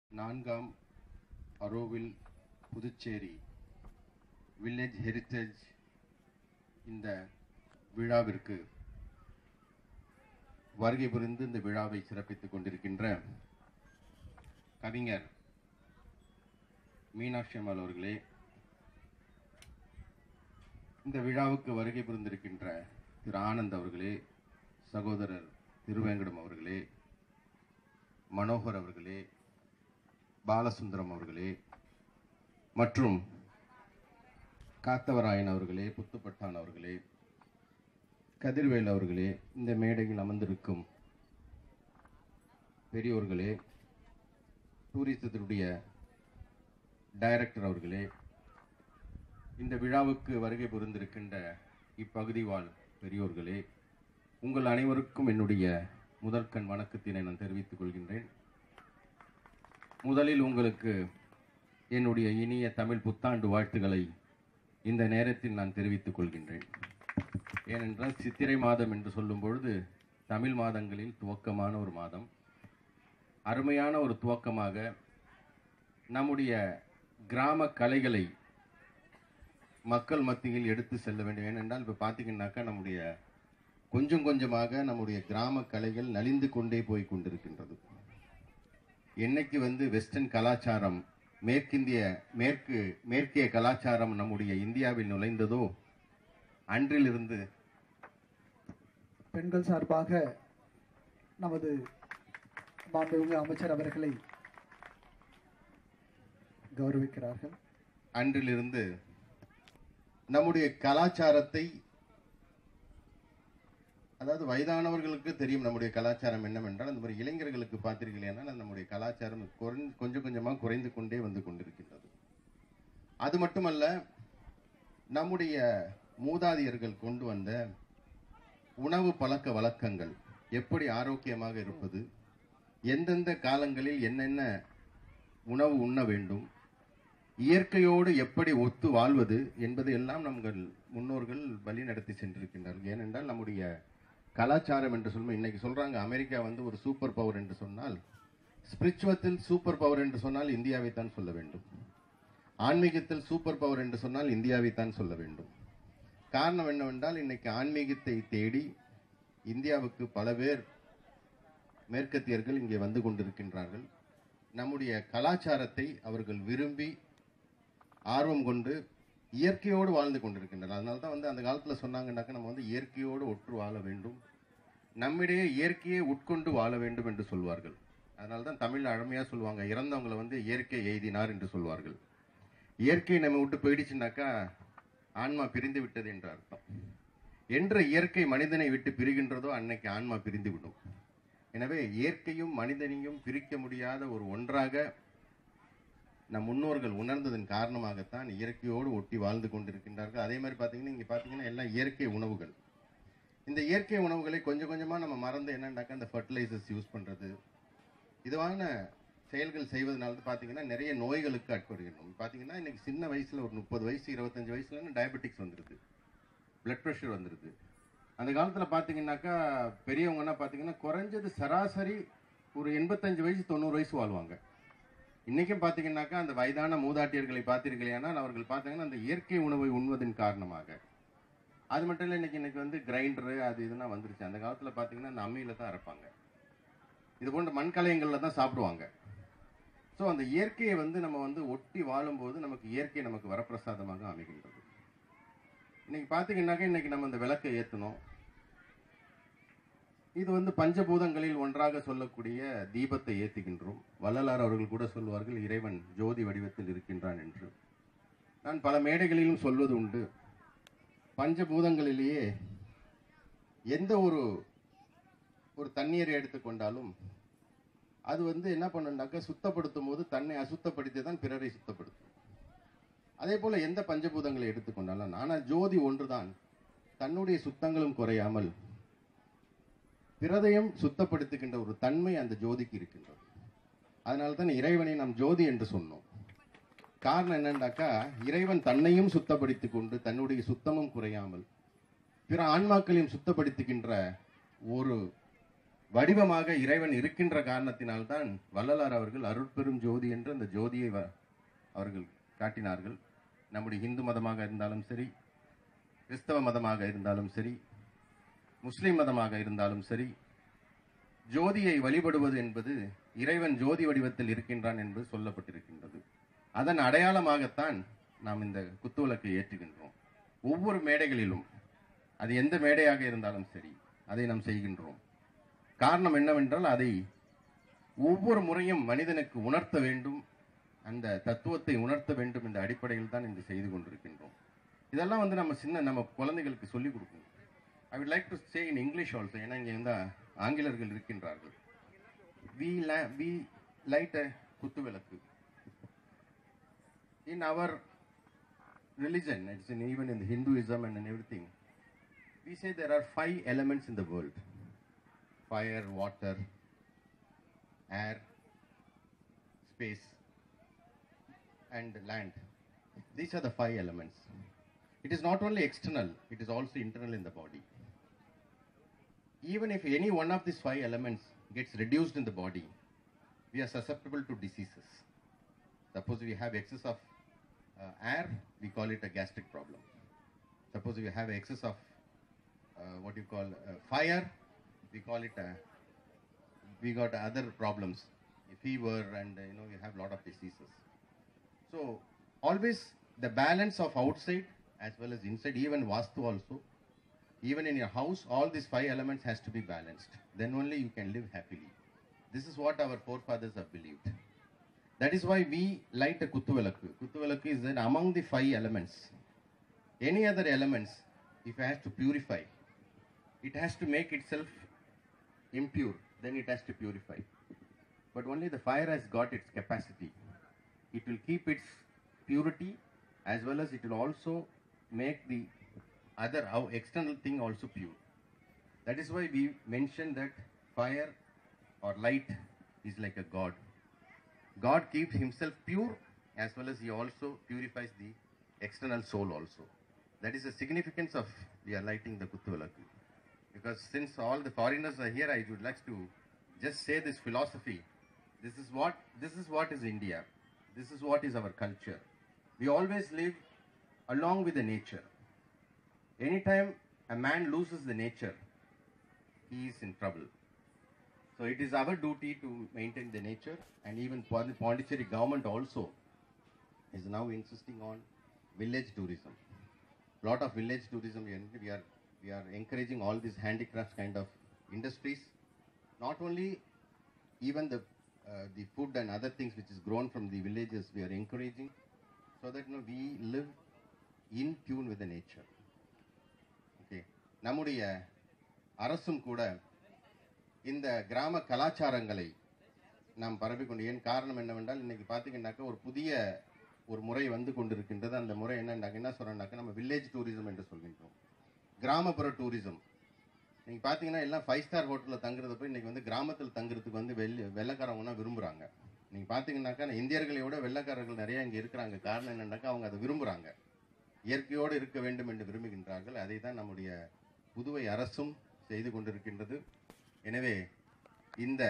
நான்காம் Auroville Puducherry village heritage இந்த விழாவிற்கு வருகை புரிந்து இந்த விழாவை சிறப்பித்துக் கொண்டிருக்கின்ற கவிஞர் மீனாட்சி அம்மாள் அவர்களே இந்த விழாவுக்கு வருகை புரிந்திருக்கின்ற திரு ஆனந்த் அவர்களே சகோதரர் திருவேங்கடம் அவர்களே மனோகர் அவர்களே பாலசுந்தரம் அவர்களே மற்றும் காத்தவராயன் அவர்களே புத்துப்பட்டான் அவர்களே கதிர்வேல் அவர்களே இந்த மேடையில் அமர்ந்திருக்கும் பெரியோர்களே டூரிசத்தினுடைய டைரக்டர் அவர்களே இந்த விழாவுக்கு வருகை புரிந்திருக்கின்ற இப்பகுதி வாழ் பெரியோர்களே உங்கள் அனைவருக்கும் என்னுடைய முதற்கண் வணக்கத்தினை நான் தெரிவித்துக் கொள்கின்றேன் முதலில் உங்களுக்கு என்னுடைய இனிய தமிழ் புத்தாண்டு வாழ்த்துக்களை இந்த நேரத்தில் நான் தெரிவித்துக் கொள்கின்றேன் ஏனென்றால் சித்திரை மாதம் என்று சொல்லும் பொழுது தமிழ் மாதங்களில் துவக்கமான ஒரு மாதம் அருமையான ஒரு துவக்கமாக நம்முடைய கிராம கலைகளை மக்கள் மத்தியில் எடுத்து செல்ல வேண்டும் ஏனென்றால் இப்போ பார்த்தீங்கன்னாக்கா நம்முடைய கொஞ்சம் கொஞ்சமாக நம்முடைய கிராம கலைகள் நலிந்து கொண்டே போய் கொண்டிருக்கின்றது என்னைக்கு வந்து வெஸ்டர்ன் கலாச்சாரம் மேற்கிந்திய மேற்கு மேற்கிய கலாச்சாரம் நம்முடைய இந்தியாவில் நுழைந்ததோ அன்றிலிருந்து பெண்கள் சார்பாக நமது மாண்புமிகு அமைச்சர் அவர்களை கௌரவிக்கிறார்கள் அன்றிலிருந்து நம்முடைய கலாச்சாரத்தை அதாவது வயதானவர்களுக்கு தெரியும் நம்முடைய கலாச்சாரம் என்னவென்றால் அந்த மாதிரி இளைஞர்களுக்கு பார்த்தீர்களேனால் நம்முடைய கலாச்சாரம் குறைந்து கொஞ்சம் கொஞ்சமாக குறைந்து கொண்டே வந்து கொண்டிருக்கின்றது அது மட்டுமல்ல நம்முடைய மூதாதையர்கள் கொண்டு வந்த உணவு பழக்க வழக்கங்கள் எப்படி ஆரோக்கியமாக இருப்பது எந்தெந்த காலங்களில் என்னென்ன உணவு உண்ண வேண்டும் இயற்கையோடு எப்படி ஒத்து வாழ்வது என்பதை எல்லாம் நம்மகள் முன்னோர்கள் வழி நடத்தி சென்றிருக்கின்றார்கள் ஏனென்றால் நம்முடைய கலாச்சாரம் என்று சொல்லும் இன்னைக்கு சொல்றாங்க அமெரிக்கா வந்து ஒரு சூப்பர் பவர் என்று சொன்னால் ஸ்பிரிச்சுவத்தில் சூப்பர் பவர் என்று சொன்னால் இந்தியாவை தான் சொல்ல வேண்டும் ஆன்மீகத்தில் சூப்பர் பவர் என்று சொன்னால் இந்தியாவை தான் சொல்ல வேண்டும் காரணம் என்னவென்றால் இன்னைக்கு ஆன்மீகத்தை தேடி இந்தியாவுக்கு பல பேர் மேற்கத்தியர்கள் இங்கே வந்து கொண்டிருக்கின்றார்கள் நம்முடைய கலாச்சாரத்தை அவர்கள் விரும்பி ஆர்வம் கொண்டு இயற்கையோடு வாழ்ந்து கொண்டிருக்கின்றனர் அதனால தான் வந்து அந்த காலத்தில் சொன்னாங்கன்னாக்கா நம்ம வந்து இயற்கையோடு ஒற்று வாழ வேண்டும் நம்மிடையே இயற்கையை உட்கொண்டு வாழ வேண்டும் என்று சொல்வார்கள் அதனால தான் தமிழ்ல அழமையாக சொல்லுவாங்க இறந்தவங்களை வந்து இயற்கை எய்தினார் என்று சொல்வார்கள் இயற்கை நம்ம விட்டு போயிடுச்சுனாக்கா ஆன்மா பிரிந்து விட்டது என்ற அர்த்தம் என்ற இயற்கை மனிதனை விட்டு பிரிகின்றதோ அன்னைக்கு ஆன்மா பிரிந்து விடும் எனவே இயற்கையும் மனிதனையும் பிரிக்க முடியாத ஒரு ஒன்றாக நம் முன்னோர்கள் உணர்ந்ததன் காரணமாகத்தான் இயற்கையோடு ஒட்டி வாழ்ந்து கொண்டிருக்கின்றார்கள் அதே மாதிரி பார்த்தீங்கன்னா இங்கே பார்த்தீங்கன்னா எல்லாம் இயற்கை உணவுகள் இந்த இயற்கை உணவுகளை கொஞ்சம் கொஞ்சமாக நம்ம மறந்து என்னன்னாக்கா இந்த ஃபர்டிலைசர்ஸ் யூஸ் பண்ணுறது இதுவான செயல்கள் செய்வதனால தான் பார்த்தீங்கன்னா நிறைய நோய்களுக்கு ஆட்படுகின்றோம் பார்த்தீங்கன்னா இன்னைக்கு சின்ன வயசில் ஒரு முப்பது வயசு இருபத்தஞ்சு வயசுல டயபெட்டிக்ஸ் வந்துடுது பிளட் ப்ரெஷர் வந்துடுது அந்த காலத்தில் பார்த்தீங்கன்னாக்கா பெரியவங்கன்னா பார்த்தீங்கன்னா குறைஞ்சது சராசரி ஒரு எண்பத்தஞ்சு வயசு தொண்ணூறு வயசு வாழ்வாங்க இன்னைக்கும் பார்த்தீங்கன்னாக்கா அந்த வயதான மூதாட்டியர்களை பார்த்தீர்களேனால் அவர்கள் பார்த்தீங்கன்னா அந்த இயற்கை உணவை உண்வதன் காரணமாக அது மட்டும் இல்லை இன்னைக்கு இன்னைக்கு வந்து கிரைண்டரு அது இதெல்லாம் வந்துருச்சு அந்த காலத்தில் பார்த்தீங்கன்னா அந்த அம்மியில தான் அரைப்பாங்க இது போன்ற மண்கலயங்களில் தான் சாப்பிடுவாங்க ஸோ அந்த இயற்கையை வந்து நம்ம வந்து ஒட்டி வாழும்போது நமக்கு இயற்கை நமக்கு வரப்பிரசாதமாக அமைகின்றது இன்னைக்கு பார்த்தீங்கன்னாக்கா இன்னைக்கு நம்ம இந்த விளக்கை ஏற்றணும் இது வந்து பஞ்சபூதங்களில் ஒன்றாக சொல்லக்கூடிய தீபத்தை ஏற்றுகின்றோம் வள்ளலார் அவர்கள் கூட சொல்வார்கள் இறைவன் ஜோதி வடிவத்தில் இருக்கின்றான் என்று நான் பல மேடைகளிலும் சொல்வது உண்டு பஞ்சபூதங்களிலேயே எந்த ஒரு ஒரு தண்ணீரை எடுத்துக்கொண்டாலும் அது வந்து என்ன பண்ணுனாக்கா சுத்தப்படுத்தும் போது தன்னை அசுத்தப்படுத்தி தான் பிறரை சுத்தப்படுத்தும் அதே போல எந்த பஞ்சபூதங்களை எடுத்துக்கொண்டாலும் ஆனால் ஜோதி ஒன்றுதான் தன்னுடைய சுத்தங்களும் குறையாமல் பிரதயம் சுத்தப்படுத்துகின்ற ஒரு தன்மை அந்த ஜோதிக்கு இருக்கின்றது அதனால தான் இறைவனை நாம் ஜோதி என்று சொன்னோம் காரணம் என்னன்னாக்கா இறைவன் தன்னையும் சுத்தப்படுத்திக் கொண்டு தன்னுடைய சுத்தமும் குறையாமல் பிற ஆன்மாக்களையும் சுத்தப்படுத்துகின்ற ஒரு வடிவமாக இறைவன் இருக்கின்ற காரணத்தினால்தான் வள்ளலார் அவர்கள் அருட்பெரும் ஜோதி என்று அந்த ஜோதியை வ- அவர்கள் காட்டினார்கள் நம்முடைய இந்து மதமாக இருந்தாலும் சரி கிறிஸ்தவ மதமாக இருந்தாலும் சரி முஸ்லிம் மதமாக இருந்தாலும் சரி ஜோதியை வழிபடுவது என்பது இறைவன் ஜோதி வடிவத்தில் இருக்கின்றான் என்று சொல்லப்பட்டிருக்கின்றது அதன் அடையாளமாகத்தான் நாம் இந்த குத்துவிளக்கை ஏற்றுகின்றோம் ஒவ்வொரு மேடைகளிலும் அது எந்த மேடையாக இருந்தாலும் சரி அதை நாம் செய்கின்றோம் காரணம் என்னவென்றால் அதை ஒவ்வொரு முறையும் மனிதனுக்கு உணர்த்த வேண்டும் அந்த தத்துவத்தை உணர்த்த வேண்டும் என்ற அடிப்படையில் தான் இங்கு செய்து கொண்டிருக்கின்றோம் இதெல்லாம் வந்து நம்ம சின்ன நம்ம குழந்தைகளுக்கு சொல்லிக் கொடுக்கணும் I would like to say in English also ஏன்னா இங்கே வந்து ஆங்கிலர்கள் இருக்கின்றார்கள் வி வி லைட் அ குத்து விளக்கு இன் அவர் religion it's in even in the hinduism and in everything we say there are five elements in the world fire water air space and land these are the five elements it is not only external it is also internal in the body even if any one of these five elements gets reduced in the body we are susceptible to diseases suppose we have excess of uh, air we call it a gastric problem suppose we have excess of uh, what you call uh, fire we call it a we got other problems fever and uh, you know you have a lot of diseases so always the balance of outside as well as inside even vastu also even in your house all these five elements has to be balanced then only you can live happily this is what our forefathers have believed that is why we light a kuttuvalakku kuttuvalakku is that among the five elements any other elements if it has to purify it has to make itself impure then it has to purify but only the fire has got its capacity it will keep its purity as well as it will also make the other our external thing also pure that is why we mention that fire or light is like a god god keeps himself pure as well as he also purifies the external soul also that is the significance of we are lighting the kuttuvalakku because since all the foreigners are here i would like to just say this philosophy this is what this is what is india this is what is our culture we always live along with the nature anytime a man loses the nature he is in trouble so it is our duty to maintain the nature and even Pond- pondicherry government also is now insisting on village tourism lot of village tourism we are- we are we are encouraging all these handicrafts kind of industries not only even the uh, the food and other things which is grown from the villages we are encouraging so that you know, we live in tune with the nature okay நம்முடைய அரசும் கூட இந்த கிராம கலாச்சாரங்களை நாம் பரப்பிக்கொண்டு ஏன் காரணம் என்னவென்றால் இன்னைக்கு பார்த்தீங்கன்னாக்கா ஒரு புதிய ஒரு முறை வந்து கொண்டிருக்கின்றது அந்த முறை என்னன்னாக்க என்ன சொல்றோம்னாக்கா நம்ம வில்லேஜ் டூரிசம் என்று சொல்கின்றோம் கிராமப்புற டூரிசம் நீங்க பாத்தீங்கன்னா எல்லாம் ஃபைவ் ஸ்டார் ஹோட்டல்ல தங்குறத போய் இன்னைக்கு வந்து கிராமத்தில் தங்குறதுக்கு வந்து வெள்ளி வெள்ளக்காரவங்கன்னா விரும்புறாங்க நீங்க பாத்தீங்கன்னாக்கா இந்தியர்களை விட வெள்ளக்காரர்கள் நிறைய இங்க இருக்கிறாங்க காரணம் என்னன்னாக்கா அவங்க அதை விரும்புறாங்க இயற்கையோடு இருக்க வேண்டும் என்று விரும்புகின்றார்கள் அதை தான் நம்முடைய புதுவை அரசும் செய்து கொண்டிருக்கின்றது எனவே இந்த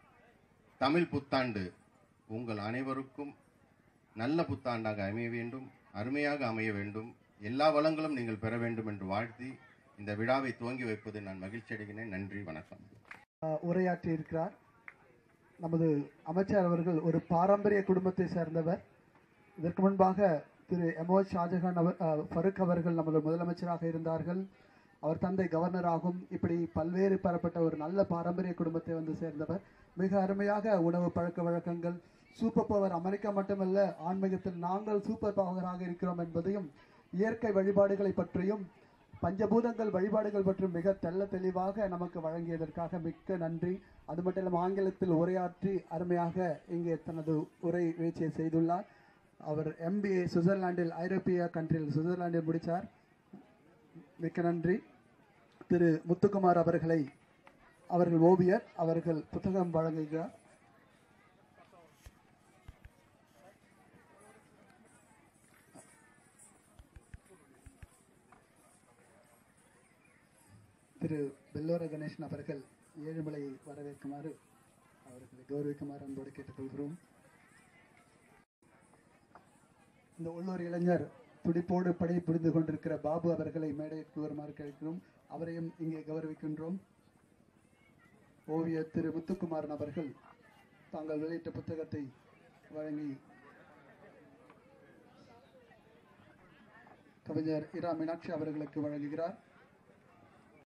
தமிழ் புத்தாண்டு உங்கள் அனைவருக்கும் நல்ல புத்தாண்டாக அமைய வேண்டும் அருமையாக அமைய வேண்டும் எல்லா வளங்களும் நீங்கள் பெற வேண்டும் என்று வாழ்த்தி இந்த விழாவை துவங்கி வைப்பது நான் மகிழ்ச்சி அடைகிறேன் நன்றி வணக்கம் ஆஹ் உரையாற்றி இருக்கிறார் நமது அமைச்சர் அவர்கள் ஒரு பாரம்பரிய குடும்பத்தை சேர்ந்தவர் இதற்கு முன்பாக திரு எமோ ஷாஜகான் அவர் ஆஹ் ஃபருக் அவர்கள் நமது முதலமைச்சராக இருந்தார்கள் அவர் தந்தை கவர்னராகும் இப்படி பல்வேறு பெறப்பட்ட ஒரு நல்ல பாரம்பரிய குடும்பத்தை வந்து சேர்ந்தவர் மிக அருமையாக உணவு பழக்க வழக்கங்கள் சூப்பர் பவர் அமெரிக்கா மட்டுமல்ல ஆன்மீகத்தில் நாங்கள் சூப்பர் பவராக இருக்கிறோம் என்பதையும் இயற்கை வழிபாடுகளை பற்றியும் பஞ்சபூதங்கள் வழிபாடுகள் பற்றி மிக தெள்ள தெளிவாக நமக்கு வழங்கியதற்காக மிக்க நன்றி அது மட்டும் இல்லாமல் ஆங்கிலத்தில் உரையாற்றி அருமையாக இங்கே தனது உரை நிகழ்ச்சியை செய்துள்ளார் அவர் எம்பிஏ சுவிட்சர்லாந்தில் ஐரோப்பிய கண்ட்ரியில் சுவிட்சர்லாந்தில் முடித்தார் மிக்க நன்றி திரு முத்துக்குமார் அவர்களை அவர்கள் ஓவியர் அவர்கள் புத்தகம் வழங்குகிறார் திரு பெல்லோர கணேசன் அவர்கள் ஏழுமலையை வரவேற்குமாறு அவர்களை கௌரவிக்குமாறு அன்போடு கேட்டுக்கொள்கிறோம் இந்த உள்ளூர் இளைஞர் துடிப்போடு படை புரிந்து கொண்டிருக்கிற பாபு அவர்களை மேடைக்கு வருமாறு கேட்கிறோம் அவரையும் இங்கே கௌரவிக்கின்றோம் ஓவியர் திரு முத்துக்குமாரன் அவர்கள் தாங்கள் வெளியிட்ட புத்தகத்தை வழங்கி கவிஞர் இரா மீனாட்சி அவர்களுக்கு வழங்குகிறார்